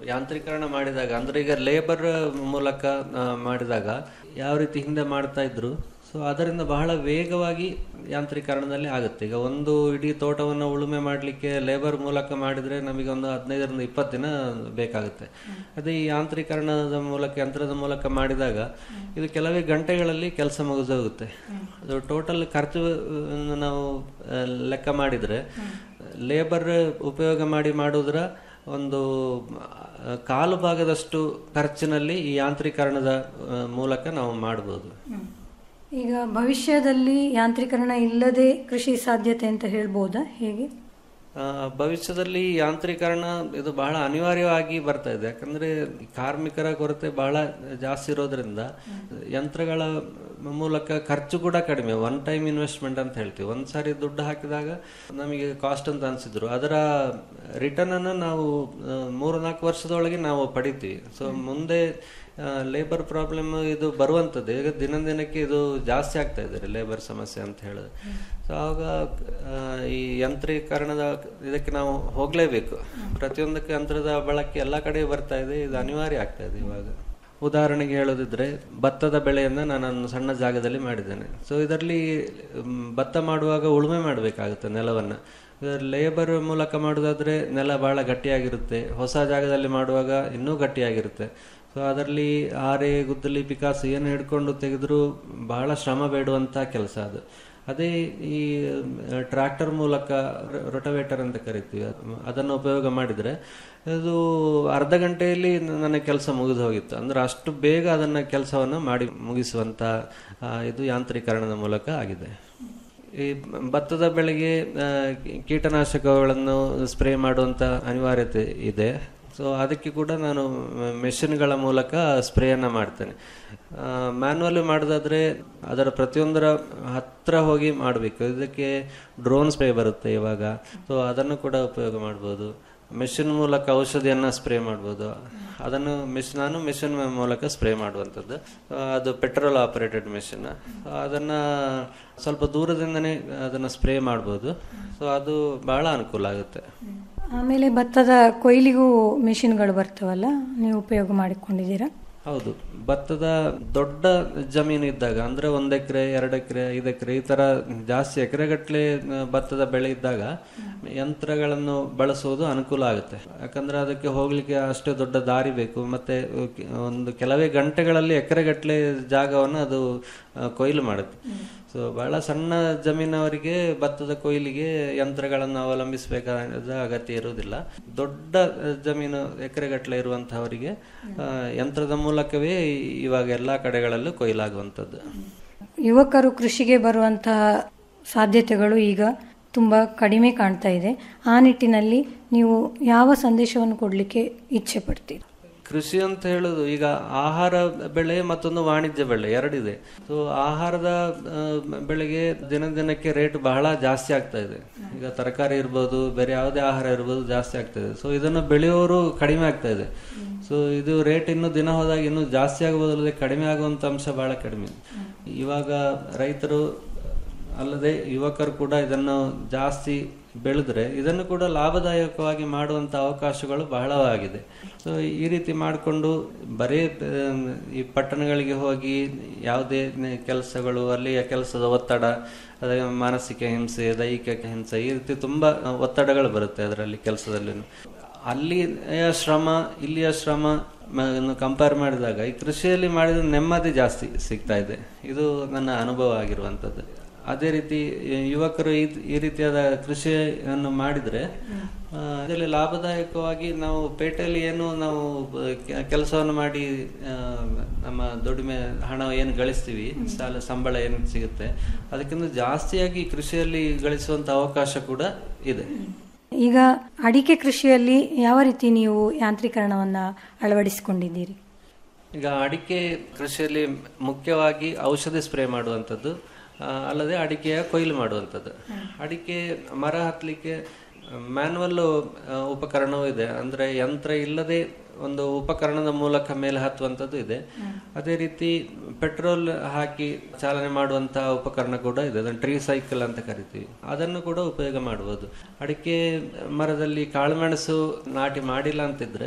ಯಾಂತ್ರೀಕರಣ ಮಾಡಿದಾಗ ಅಂದ್ರೆ ಈಗ ಲೇಬರ್ ಮೂಲಕ ಆ, ಮಾಡಿದಾಗ ಯಾವ ರೀತಿ ಹಿಂದೆ ಮಾಡ್ತಾ ಇದ್ರು ಸೊ ಅದರಿಂದ ಬಹಳ ವೇಗವಾಗಿ ಯಾಂತ್ರೀಕರಣದಲ್ಲಿ ಆಗುತ್ತೆ ಈಗ ಒಂದು ಇಡೀ ತೋಟವನ್ನು ಉಳುಮೆ ಮಾಡಲಿಕ್ಕೆ ಲೇಬರ್ ಮೂಲಕ ಮಾಡಿದ್ರೆ ನಮಗೆ ಒಂದು ಹದಿನೈದರಿಂದ ಇಪ್ಪತ್ತು ದಿನ ಬೇಕಾಗುತ್ತೆ ಅದೇ ಈ ಯಾಂತ್ರೀಕರಣದ ಮೂಲಕ ಯಂತ್ರದ ಮೂಲಕ ಮಾಡಿದಾಗ ಇದು ಕೆಲವೇ ಗಂಟೆಗಳಲ್ಲಿ ಕೆಲಸ ಮುಗಿದೋಗುತ್ತೆ ಅದು ಟೋಟಲ್ ಖರ್ಚು ಅನ್ನು ನಾವು ಆ, ಲೆಕ್ಕ ಮಾಡಿದ್ರೆ ಲೇಬರ್ ಉಪಯೋಗ ಮಾಡಿ ಮಾಡುವುದರ ಒಂದು ಆ, ಕಾಲು ಭಾಗದಷ್ಟು ಖರ್ಚಿನಲ್ಲಿ ಈ ಯಾಂತ್ರೀಕರಣದ ಆ, ಮೂಲಕ ನಾವು ಮಾಡ್ಬೋದು ಈಗ ಭವಿಷ್ಯದಲ್ಲಿ ಯಾಂತ್ರೀಕರಣ ಇಲ್ಲದೆ ಕೃಷಿ ಸಾಧ್ಯತೆ ಅಂತ ಹೇಳ್ಬೋದಾ ಹೇಗೆ ಆ, ಭವಿಷ್ಯದಲ್ಲಿ ಯಾಂತ್ರೀಕರಣ ಇದು ಬಹಳ ಅನಿವಾರ್ಯವಾಗಿ ಬರ್ತಾ ಇದೆ ಯಾಕಂದ್ರೆ ಕಾರ್ಮಿಕರ ಕೊರತೆ ಬಹಳ ಜಾಸ್ತಿ ಇರೋದ್ರಿಂದ ಯಂತ್ರಗಳ ಮೂಲಕ ಖರ್ಚು ಕೂಡ ಕಡಿಮೆ ಒನ್ ಟೈಮ್ ಇನ್ವೆಸ್ಟ್ಮೆಂಟ್ ಅಂತ ಹೇಳ್ತೀವಿ ಒಂದ್ ಸಾರಿ ದುಡ್ಡು ಹಾಕಿದಾಗ ನಮಗೆ ಕಾಸ್ಟ್ ಅಂತ ಅನ್ಸಿದ್ರು ಅದರ ರಿಟರ್ನ್ ಅನ್ನು ನಾವು ಆ, ಮೂರು ನಾಲ್ಕು ವರ್ಷದೊಳಗೆ ನಾವು ಪಡಿತೀವಿ ಸೊ ಮುಂದೆ ಲೇಬರ್ ಪ್ರಾಬ್ಲಮ್ ಇದು ಬರುವಂಥದ್ದು ಈಗ ದಿನ ದಿನಕ್ಕೆ ಇದು ಜಾಸ್ತಿ ಆಗ್ತಾ ಇದೆ ಲೇಬರ್ ಸಮಸ್ಯೆ ಅಂತ ಹೇಳಿದ್ರೆ ಸೊ ಆವಾಗ ಆ, ಈ ಯಂತ್ರೀಕರಣದ ಇದಕ್ಕೆ ನಾವು ಹೋಗಲೇಬೇಕು ಪ್ರತಿಯೊಂದಕ್ಕೆ ಯಂತ್ರದ ಬಳಕೆ ಎಲ್ಲ ಕಡೆ ಬರ್ತಾ ಇದೆ ಇದು ಅನಿವಾರ್ಯ ಆಗ್ತಾ ಇದೆ ಇವಾಗ ಉದಾಹರಣೆಗೆ ಹೇಳೋದಿದ್ರೆ ಭತ್ತದ ಬೆಳೆಯನ್ನ ನಾನು ಸಣ್ಣ ಜಾಗದಲ್ಲಿ ಮಾಡಿದ್ದೇನೆ ಸೊ ಇದರಲ್ಲಿ ಮ್, ಭತ್ತ ಮಾಡುವಾಗ ಉಳುಮೆ ಮಾಡಬೇಕಾಗುತ್ತೆ ನೆಲವನ್ನ ಲೇಬರ್ ಮೂಲಕ ಮಾಡೋದಾದ್ರೆ ನೆಲ ಬಹಳ ಗಟ್ಟಿಯಾಗಿರುತ್ತೆ ಹೊಸ ಜಾಗದಲ್ಲಿ ಮಾಡುವಾಗ ಇನ್ನೂ ಗಟ್ಟಿಯಾಗಿರುತ್ತೆ ಸೊ ಅದರಲ್ಲಿ ಆರೆ ಗುದ್ದಲಿ ಪಿಕಾಸ್ ಏನು ಹಿಡ್ಕೊಂಡು ತೆಗೆದ್ರು ಬಹಳ ಶ್ರಮ ಬೇಡುವಂತ ಕೆಲಸ ಅದು ಅದೇ ಈ ಟ್ರ್ಯಾಕ್ಟರ್ ಮೂಲಕ ರೊಟವೇಟರ್ ಅಂತ ಕರಿತೀವಿ ಅದ್- ಅದನ್ನು ಉಪಯೋಗ ಮಾಡಿದ್ರೆ ಅದು ಅರ್ಧ ಗಂಟೆಯಲ್ಲಿ ನನ್ನ ಕೆಲಸ ಮುಗಿದು ಹೋಗಿತ್ತು ಅಂದ್ರೆ ಅಷ್ಟು ಬೇಗ ಅದನ್ನ ಕೆಲಸವನ್ನು ಮಾಡಿ ಮುಗಿಸುವಂತ ಆ, ಇದು ಯಾಂತ್ರೀಕರಣದ ಮೂಲಕ ಆಗಿದೆ ಈ ಭತ್ತದ ಬೆಳೆಗೆ ಆ, ಕೀಟನಾಶಕಗಳನ್ನು ಸ್ಪ್ರೇ ಮಾಡುವಂತ ಅನಿವಾರ್ಯತೆ ಇದೆ ಸೊ ಅದಕ್ಕೆ ಕೂಡ ನಾನು ಮೆಷಿನ್ಗಳ ಮೂಲಕ ಸ್ಪ್ರೇಯನ್ನ ಮಾಡ್ತೇನೆ ಮ್ಯಾನ್ಯಲ್ ಮಾಡೋದಾದ್ರೆ ಅದರ ಪ್ರತಿಯೊಂದರ ಹತ್ರ ಹೋಗಿ ಮಾಡಬೇಕು ಇದಕ್ಕೆ ಡ್ರೋನ್ ಸ್ಪ್ರೇ ಬರುತ್ತೆ ಇವಾಗ ಸೊ ಅದನ್ನು ಕೂಡ ಉಪಯೋಗ ಮಾಡ್ಬೋದು ಮೆಷಿನ್ ಮೂಲಕ ಔಷಧಿಯನ್ನ ಸ್ಪ್ರೇ ಮಾಡ್ಬೋದು ಅದನ್ನು ಮೆಷ್ ನಾನು ಮೆಷಿನ್ ಮೂಲಕ ಸ್ಪ್ರೇ ಮಾಡುವಂಥದ್ದು ಆ, ಅದು ಪೆಟ್ರೋಲ್ ಆಪರೇಟೆಡ್ ಮೆಷಿನ್ ಅದನ್ನ ಸ್ವಲ್ಪ ದೂರದಿಂದನೇ ಅದನ್ನ ಸ್ಪ್ರೇ ಮಾಡ್ಬೋದು ಸೊ ಅದು ಬಹಳ ಅನುಕೂಲ ಆಗುತ್ತೆ ಆಮೇಲೆ ಭತ್ತದ ಕೊಯ್ಲಿಗೂ ಮೆಷಿನ್ಗಳು ಬರ್ತವಲ್ಲ ನೀವು ಉಪಯೋಗ ಮಾಡಿಕೊಂಡಿದ್ದೀರಾ ಹೌದು ಭತ್ತದ ದೊಡ್ಡ ಜಮೀನು ಇದ್ದಾಗ ಅಂದ್ರೆ ಒಂದ್ ಎಕರೆ ಎರಡು ಎಕರೆ ಐದು ಎಕರೆ ಈ ತರ ಜಾಸ್ತಿ ಎಕರೆಗಟ್ಟಲೆ ಭತ್ತದ ಬೆಳೆ ಇದ್ದಾಗ ಯಂತ್ರಗಳನ್ನು ಬಳಸುವುದು ಅನುಕೂಲ ಆಗುತ್ತೆ ಯಾಕಂದ್ರೆ ಅದಕ್ಕೆ ಹೋಗ್ಲಿಕ್ಕೆ ಅಷ್ಟೇ ದೊಡ್ಡ ದಾರಿ ಬೇಕು ಮತ್ತೆ ಒಂದು ಕೆಲವೇ ಗಂಟೆಗಳಲ್ಲಿ ಎಕರೆಗಟ್ಟಲೆ ಜಾಗವನ್ನು ಅದು ಆ, ಕೊಯ್ಲು ಮಾಡುತ್ತೆ ಸೊ ಬಹಳ ಸಣ್ಣ ಜಮೀನವರಿಗೆ ಭತ್ತದ ಕೊಯ್ಲಿಗೆ ಯಂತ್ರಗಳನ್ನು ಅವಲಂಬಿಸಬೇಕಾದ ಅಗತ್ಯ ಇರುವುದಿಲ್ಲ ದೊಡ್ಡ ಆ, ಜಮೀನು ಎಕರೆಗಟ್ಟಲೆ ಇರುವಂತಹವರಿಗೆ ಆ, ಯಂತ್ರದ ಮೂಲಕವೇ ಇವಾಗ ಎಲ್ಲಾ ಕಡೆಗಳಲ್ಲೂ ಕೊಯ್ಲಾಗುವಂಥದ್ದು ಯುವಕರು ಕೃಷಿಗೆ ಬರುವಂತಹ ಸಾಧ್ಯತೆಗಳು ಈಗ ತುಂಬ ಕಡಿಮೆ ಕಾಣ್ತಾ ಇದೆ ಆ ನಿಟ್ಟಿನಲ್ಲಿ ನೀವು ಯಾವ ಸಂದೇಶವನ್ನು ಕೊಡಲಿಕ್ಕೆ ಇಚ್ಛೆ ಪಡ್ತೀರಿ ಕೃಷಿ ಅಂತ ಹೇಳುದು ಈಗ ಆಹಾರ ಬೆಳೆ ಮತ್ತೊಂದು ವಾಣಿಜ್ಯ ಬೆಳೆ ಎರಡಿದೆ ಸೊ ಆಹಾರದ ಆ, ಬೆಳೆಗೆ ದಿನ ದಿನಕ್ಕೆ ರೇಟ್ ಬಹಳ ಜಾಸ್ತಿ ಆಗ್ತಾ ಇದೆ ಈಗ ತರಕಾರಿ ಇರ್ಬೋದು ಬೇರೆ ಯಾವುದೇ ಆಹಾರ ಇರ್ಬೋದು ಜಾಸ್ತಿ ಆಗ್ತಾ ಇದೆ ಸೊ ಇದನ್ನು ಬೆಳೆಯೋರು ಕಡಿಮೆ ಆಗ್ತಾ ಇದೆ ಸೊ ಇದು ರೇಟ್ ಇನ್ನು ದಿನ ಹೋದಾಗ ಇನ್ನೂ ಜಾಸ್ತಿ ಆಗುವುದಲ್ಲದೆ ಕಡಿಮೆ ಆಗುವಂತ ಅಂಶ ಬಹಳ ಕಡಿಮೆ ಇವಾಗ ರೈತರು ಅಲ್ಲದೆ ಯುವಕರು ಕೂಡ ಇದನ್ನು ಜಾಸ್ತಿ ಬೆಳೆದ್ರೆ ಇದನ್ನು ಕೂಡ ಲಾಭದಾಯಕವಾಗಿ ಮಾಡುವಂತ ಅವಕಾಶಗಳು ಬಹಳವಾಗಿದೆ ಸೊ ಈ ರೀತಿ ಮಾಡಿಕೊಂಡು ಬರೀ ಆ, ಈ ಪಟ್ಟಣಗಳಿಗೆ ಹೋಗಿ ಯಾವುದೇ ಕೆಲಸಗಳು ಅಲ್ಲಿಯ ಕೆಲಸದ ಒತ್ತಡ ಅದೇ ಮಾನಸಿಕ ಹಿಂಸೆ ದೈಹಿಕ ಹಿಂಸೆ ಈ ರೀತಿ ತುಂಬಾ ಒತ್ತಡಗಳು ಬರುತ್ತೆ ಅದರಲ್ಲಿ ಕೆಲಸದಲ್ಲಿ ಅಲ್ಲಿಯ ಶ್ರಮ ಇಲ್ಲಿಯ ಶ್ರಮ ಕಂಪೇರ್ ಮಾಡಿದಾಗ ಈ ಕೃಷಿಯಲ್ಲಿ ಮಾಡಿದ ನೆಮ್ಮದಿ ಜಾಸ್ತಿ ಸಿಗ್ತಾ ಇದೆ ಇದು ನನ್ನ ಅನುಭವ ಆಗಿರುವಂತದ್ದು ಅದೇ ರೀತಿ ಯುವಕರು ಈ ಈ ರೀತಿಯಾದ ಕೃಷಿಯನ್ನು ಮಾಡಿದ್ರೆ ಆ, ಇದರಲ್ಲಿ ಲಾಭದಾಯಕವಾಗಿ ನಾವು ಪೇಟೆಯಲ್ಲಿ ಏನು ನಾವು ಕೆಲಸವನ್ನು ಮಾಡಿ ಆ, ನಮ್ಮ ದುಡಿಮೆ ಹಣ ಏನು ಗಳಿಸ್ತೀವಿ ಸಾಲ ಸಂಬಳ ಏನು ಸಿಗುತ್ತೆ ಅದಕ್ಕಿಂತ ಜಾಸ್ತಿಯಾಗಿ ಕೃಷಿಯಲ್ಲಿ ಗಳಿಸುವಂತ ಅವಕಾಶ ಕೂಡ ಇದೆ ಈಗ ಅಡಿಕೆ ಕೃಷಿಯಲ್ಲಿ ಯಾವ ರೀತಿ ನೀವು ಯಾಂತ್ರೀಕರಣವನ್ನು ಅಳವಡಿಸಿಕೊಂಡಿದ್ದೀರಿ ಈಗ ಅಡಿಕೆ ಕೃಷಿಯಲ್ಲಿ ಮುಖ್ಯವಾಗಿ ಔಷಧಿ ಸ್ಪ್ರೇ ಮಾಡುವಂಥದ್ದು ಆ, ಅಲ್ಲದೆ ಅಡಿಕೆಯ ಕೊಯ್ಲು ಮಾಡುವಂಥದ್ದು ಅಡಿಕೆ ಮರ ಹತ್ತಲಿಕ್ಕೆ ಮ್ಯಾನ್ಯಲ್ ಉಪಕರಣವೂ ಇದೆ ಅಂದ್ರೆ ಯಂತ್ರ ಇಲ್ಲದೆ ಒಂದು ಉಪಕರಣದ ಮೂಲಕ ಮೇಲೆ ಹತ್ತುವಂಥದ್ದು ಇದೆ ಅದೇ ರೀತಿ ಪೆಟ್ರೋಲ್ ಹಾಕಿ ಚಾಲನೆ ಮಾಡುವಂತಹ ಉಪಕರಣ ಕೂಡ ಇದೆ ಅದನ್ನು ಟ್ರೀ ಸೈಕಲ್ ಅಂತ ಕರಿತೀವಿ ಅದನ್ನು ಕೂಡ ಉಪಯೋಗ ಮಾಡಬಹುದು ಅಡಿಕೆ ಮರದಲ್ಲಿ ಕಾಳುಮೆಣಸು ನಾಟಿ ಮಾಡಿಲ್ಲ ಅಂತಿದ್ರೆ